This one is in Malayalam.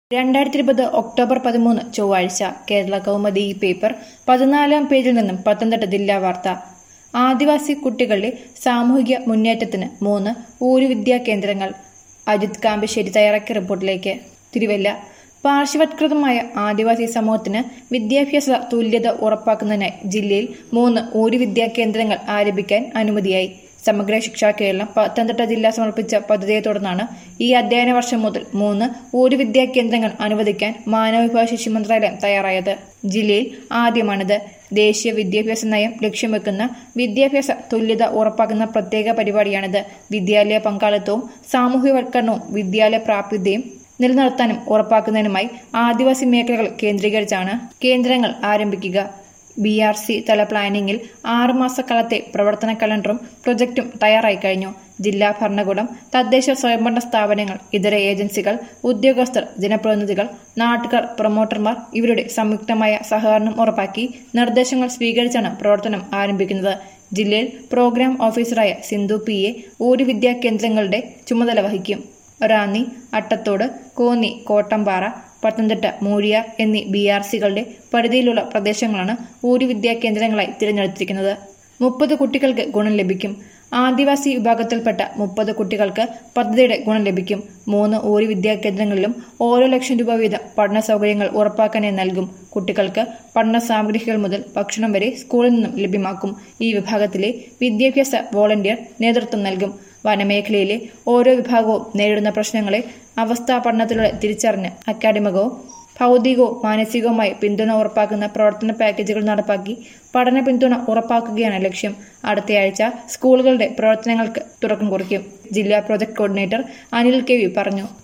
രണ്ടായിരത്തി ഇരുപത് ഒക്ടോബർ പതിമൂന്ന് ചൊവ്വാഴ്ച കേരള കൗമുദി ഈ പേപ്പർ പതിനാലാം പേജിൽ നിന്നും പത്തനംതിട്ട ജില്ലാ വാർത്ത ആദിവാസി കുട്ടികളുടെ സാമൂഹിക മുന്നേറ്റത്തിന് മൂന്ന് ഊരുവിദ്യാ കേന്ദ്രങ്ങൾ അജിത് കാമ്പശ്ശേരി തയ്യാറാക്കിയ റിപ്പോർട്ടിലേക്ക് തിരുവല്ല പാർശ്വവത്കൃതമായ ആദിവാസി സമൂഹത്തിന് വിദ്യാഭ്യാസ തുല്യത ഉറപ്പാക്കുന്നതിനായി ജില്ലയിൽ മൂന്ന് ഊരുവിദ്യാ കേന്ദ്രങ്ങൾ ആരംഭിക്കാൻ അനുമതിയായി സമഗ്ര ശിക്ഷാ കേരളം പത്തനംതിട്ട ജില്ല സമർപ്പിച്ച പദ്ധതിയെ തുടർന്നാണ് ഈ അധ്യയന വർഷം മുതൽ മൂന്ന് ഊര് വിദ്യാ കേന്ദ്രങ്ങൾ അനുവദിക്കാൻ മാനവവിഭവ ശിശു മന്ത്രാലയം തയ്യാറായത് ജില്ലയിൽ ആദ്യമാണിത് ദേശീയ വിദ്യാഭ്യാസ നയം ലക്ഷ്യം വെക്കുന്ന വിദ്യാഭ്യാസ തുല്യത ഉറപ്പാക്കുന്ന പ്രത്യേക പരിപാടിയാണിത് വിദ്യാലയ പങ്കാളിത്തവും സാമൂഹ്യവൽക്കരണവും വിദ്യാലയ പ്രാപ്യതയും നിലനിർത്താനും ഉറപ്പാക്കുന്നതിനുമായി ആദിവാസി മേഖലകൾ കേന്ദ്രീകരിച്ചാണ് കേന്ദ്രങ്ങൾ ആരംഭിക്കുക ബി ആർ സി തല പ്ലാനിംഗിൽ ആറുമാസക്കാലത്തെ പ്രവർത്തന കലണ്ടറും പ്രൊജക്ടും തയ്യാറായി കഴിഞ്ഞു ജില്ലാ ഭരണകൂടം തദ്ദേശ സ്വയംഭരണ സ്ഥാപനങ്ങൾ ഇതര ഏജൻസികൾ ഉദ്യോഗസ്ഥർ ജനപ്രതിനിധികൾ നാട്ടുകാർ പ്രൊമോട്ടർമാർ ഇവരുടെ സംയുക്തമായ സഹകരണം ഉറപ്പാക്കി നിർദ്ദേശങ്ങൾ സ്വീകരിച്ചാണ് പ്രവർത്തനം ആരംഭിക്കുന്നത് ജില്ലയിൽ പ്രോഗ്രാം ഓഫീസറായ സിന്ധു പി എ ഊര് വിദ്യാ കേന്ദ്രങ്ങളുടെ ചുമതല വഹിക്കും റാന്നി അട്ടത്തോട് കോന്നി കോട്ടമ്പാറ പത്തനംതിട്ട മൂഴിയാർ എന്നീ ബി ആർ സികളുടെ പരിധിയിലുള്ള പ്രദേശങ്ങളാണ് ഊര് വിദ്യാ കേന്ദ്രങ്ങളായി തിരഞ്ഞെടുത്തിരിക്കുന്നത് മുപ്പത് കുട്ടികൾക്ക് ഗുണം ലഭിക്കും ആദിവാസി വിഭാഗത്തിൽപ്പെട്ട മുപ്പത് കുട്ടികൾക്ക് പദ്ധതിയുടെ ഗുണം ലഭിക്കും മൂന്ന് ഊര് വിദ്യാ കേന്ദ്രങ്ങളിലും ഓരോ ലക്ഷം രൂപ വീതം പഠന സൗകര്യങ്ങൾ ഉറപ്പാക്കാനായി നൽകും കുട്ടികൾക്ക് പഠന സാമഗ്രികൾ മുതൽ ഭക്ഷണം വരെ സ്കൂളിൽ നിന്നും ലഭ്യമാക്കും ഈ വിഭാഗത്തിലെ വിദ്യാഭ്യാസ വോളണ്ടിയർ നേതൃത്വം നൽകും വനമേഖലയിലെ ഓരോ വിഭാഗവും നേരിടുന്ന പ്രശ്നങ്ങളെ അവസ്ഥാ പഠനത്തിലൂടെ തിരിച്ചറിഞ്ഞ് അക്കാഡമികവും ഭൗതികവും മാനസികവുമായി പിന്തുണ ഉറപ്പാക്കുന്ന പ്രവർത്തന പാക്കേജുകൾ നടപ്പാക്കി പഠന പിന്തുണ ഉറപ്പാക്കുകയാണ് ലക്ഷ്യം അടുത്തയാഴ്ച സ്കൂളുകളുടെ പ്രവർത്തനങ്ങൾക്ക് തുടക്കം കുറിക്കും ജില്ലാ project coordinator Anil K V പറഞ്ഞു